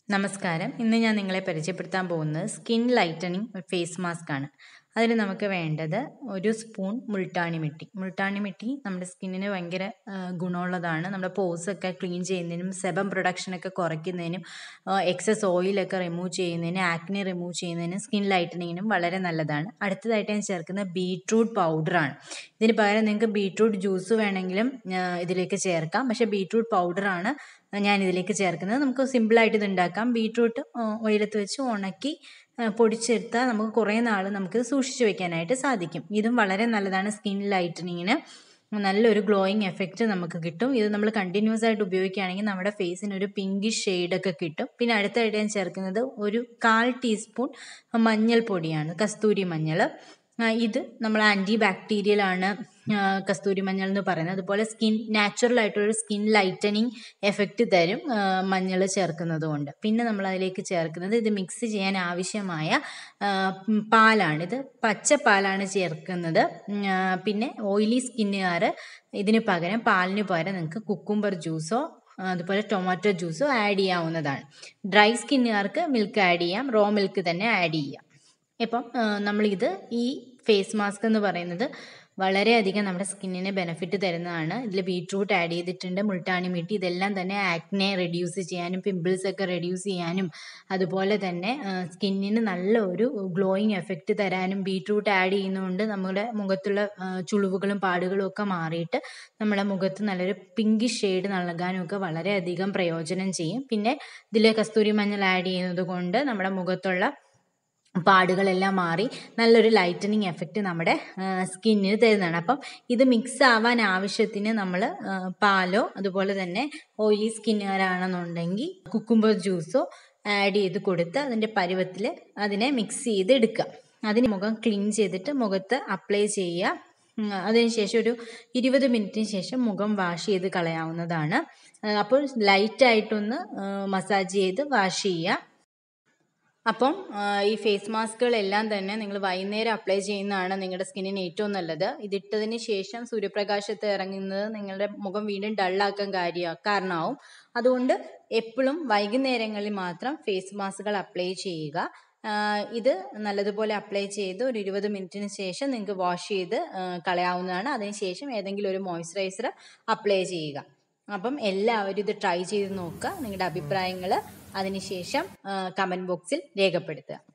നമസ്കാരം ഇന്ന് ഞാൻ നിങ്ങളെ പരിചയപ്പെടുത്താൻ പോകുന്നത് സ്കിൻ ലൈറ്റനിങ് ഫേസ് മാസ്ക് ആണ് അതിന് നമുക്ക് വേണ്ടത് ഒരു സ്പൂൺ മുൾട്ടാണി മിട്ടി മുൾട്ടാണി മിട്ടി നമ്മുടെ സ്കിന്നിന് ഭയങ്കര ആ, ഗുണമുള്ളതാണ് നമ്മുടെ pores ഒക്കെ ക്ലീൻ ചെയ്യുന്നതിനും സെബം പ്രൊഡക്ഷനൊക്കെ കുറയ്ക്കുന്നതിനും എക്സസ് ഓയിലൊക്കെ റിമൂവ് ചെയ്യുന്നതിനും ആക്നി റിമൂവ് ചെയ്യുന്നതിനും സ്കിൻ ലൈറ്റനിങ്ങിനും വളരെ നല്ലതാണ് അടുത്തതായിട്ട് ഞാൻ ചേർക്കുന്ന ബീട്രൂട്ട് പൗഡറാണ് ഇതിന് പകരം നിങ്ങൾക്ക് ബീട്രൂട്ട് ജ്യൂസ് വേണമെങ്കിലും ആ, ഇതിലേക്ക് ചേർക്കാം പക്ഷേ ബീട്രൂട്ട് പൗഡറാണ് ഞാൻ ഇതിലേക്ക് ചേർക്കുന്നത് നമുക്ക് സിമ്പിളായിട്ട് ഇത് ഉണ്ടാക്കാം ബീട്രൂട്ട് വെയിലത്ത് വെച്ച് ഉണക്കി ആ, പൊടിച്ചെടുത്താൽ നമുക്ക് കുറേ നാൾ നമുക്കിത് സൂക്ഷിച്ച് വെക്കാനായിട്ട് സാധിക്കും ഇതും വളരെ നല്ലതാണ് സ്കിൻ ലൈറ്റനിങ്ങിന് നല്ലൊരു ഗ്ലോയിങ് എഫക്റ്റ് നമുക്ക് കിട്ടും ഇത് നമ്മൾ കണ്ടിന്യൂസ് ആയിട്ട് ഉപയോഗിക്കുകയാണെങ്കിൽ നമ്മുടെ ഫേസിന് ഒരു പിങ്കിഷ് ഷെയ്ഡൊക്കെ കിട്ടും പിന്നെ അടുത്തായിട്ട് ഞാൻ ചേർക്കുന്നത് ഒരു കാൽ ടീസ്പൂൺ മഞ്ഞൾപ്പൊടിയാണ് കസ്തൂരി മഞ്ഞൾ ആ, ഇത് നമ്മൾ ആൻറ്റി ബാക്ടീരിയൽ ആണ് ആ, കസ്തൂരി മഞ്ഞൾ എന്ന് പറയുന്നത് അതുപോലെ സ്കിൻ നാച്ചുറൽ ആയിട്ടുള്ളൊരു സ്കിൻ ലൈറ്റനിങ് എഫക്റ്റ് തരും മഞ്ഞൾ ചേർക്കുന്നത് കൊണ്ട് പിന്നെ നമ്മൾ അതിലേക്ക് ചേർക്കുന്നത് ഇത് മിക്സ് ചെയ്യാൻ ആവശ്യമായ ആ, ഉം, പാലാണ് ഇത് പച്ച പാലാണ് ചേർക്കുന്നത് ഉം, ആ, പിന്നെ ഓയിലി സ്കിന്നുകാർ ഇതിന് പകരം പാലിന് പകരം നിങ്ങൾക്ക് കുക്കുംബർ ജ്യൂസോ അതുപോലെ ടൊമാറ്റോ ജ്യൂസോ ആഡ് ചെയ്യാവുന്നതാണ് ഡ്രൈ സ്കിന്നുകാർക്ക് മിൽക്ക് ആഡ് ചെയ്യാം റോ മിൽക്ക് തന്നെ ആഡ് ചെയ്യാം ഇപ്പം ആ, നമ്മളിത് ഈ ഫേസ് മാസ്ക് എന്ന് പറയുന്നത് വളരെയധികം നമ്മുടെ സ്കിന്നിന് ബെനിഫിറ്റ് തരുന്നതാണ് ഇതിൽ ബീട്രൂട്ട് ആഡ് ചെയ്തിട്ടുണ്ട് മുൾട്ടാണി മിട്ടി ഇതെല്ലാം തന്നെ ആക്നെ റെഡ്യൂസ് ചെയ്യാനും പിമ്പിൾസ് ഒക്കെ റെഡ്യൂസ് ചെയ്യാനും അതുപോലെ തന്നെ സ്കിന്നിന് നല്ല ഒരു ഗ്ലോയിങ് എഫക്റ്റ് തരാനും ബീട്രൂട്ട് ആഡ് ചെയ്യുന്നതുകൊണ്ട് നമ്മുടെ മുഖത്തുള്ള ആ, ചുളിവുകളും പാടുകളും ഒക്കെ മാറിയിട്ട് നമ്മുടെ മുഖത്ത് നല്ലൊരു പിങ്ക് ഷെയ്ഡ് നൽകാനും ഒക്കെ വളരെയധികം പ്രയോജനം ചെയ്യും പിന്നെ ഇതിൽ കസ്തൂരി മഞ്ഞൾ ആഡ് ചെയ്യുന്നത് കൊണ്ട് നമ്മുടെ മുഖത്തുള്ള പാടുകളെല്ലാം മാറി നല്ലൊരു ലൈറ്റനിങ് എഫക്റ്റ് നമ്മുടെ സ്കിന്നിന് തരുന്നതാണ് അപ്പം ഇത് മിക്സ് ആവാൻ ആവശ്യത്തിന് നമ്മൾ പാലോ അതുപോലെ തന്നെ ഓയിലി സ്കിന്നുകാരാണെന്നുണ്ടെങ്കിൽ കുക്കുംബർ ജ്യൂസോ ആഡ് ചെയ്ത് കൊടുത്ത് അതിൻ്റെ പരുവത്തിൽ അതിനെ മിക്സ് ചെയ്ത് എടുക്കുക അതിന് മുഖം ക്ലീൻ ചെയ്തിട്ട് മുഖത്ത് അപ്ലൈ ചെയ്യുക ഉം, അതിനുശേഷം ഒരു ഇരുപത് മിനിറ്റിന് ശേഷം മുഖം വാഷ് ചെയ്ത് കളയാവുന്നതാണ് ആ, അപ്പോൾ ലൈറ്റായിട്ടൊന്ന് മസാജ് ചെയ്ത് വാഷ് ചെയ്യുക അപ്പം ആ, ഈ ഫേസ് മാസ്കുകളെല്ലാം തന്നെ നിങ്ങൾ വൈകുന്നേരം അപ്ലൈ ചെയ്യുന്നതാണ് നിങ്ങളുടെ സ്കിന്നിന് ഏറ്റവും നല്ലത് ഇതിട്ടതിന് ശേഷം സൂര്യപ്രകാശത്ത് ഇറങ്ങുന്നത് നിങ്ങളുടെ മുഖം വീണ്ടും ഡള്ളാക്കാൻ കാര്യം കാരണമാവും അതുകൊണ്ട് എപ്പോഴും വൈകുന്നേരങ്ങളിൽ മാത്രം ഫേസ് മാസ്കുകൾ അപ്ലൈ ചെയ്യുക ആ, ഇത് നല്ലതുപോലെ അപ്ലൈ ചെയ്ത് ഒരു ഇരുപത് മിനിറ്റിന് ശേഷം നിങ്ങൾക്ക് വാഷ് ചെയ്ത് ആ, കളയാവുന്നതാണ് അതിനുശേഷം ഏതെങ്കിലും ഒരു മോയ്സ്ചറൈസർ അപ്ലൈ ചെയ്യുക അപ്പം എല്ലാവരും ഇത് ട്രൈ ചെയ്ത് നോക്കുക നിങ്ങളുടെ അഭിപ്രായങ്ങൾ അതിനുശേഷം കമൻറ്റ് ബോക്സിൽ രേഖപ്പെടുത്തുക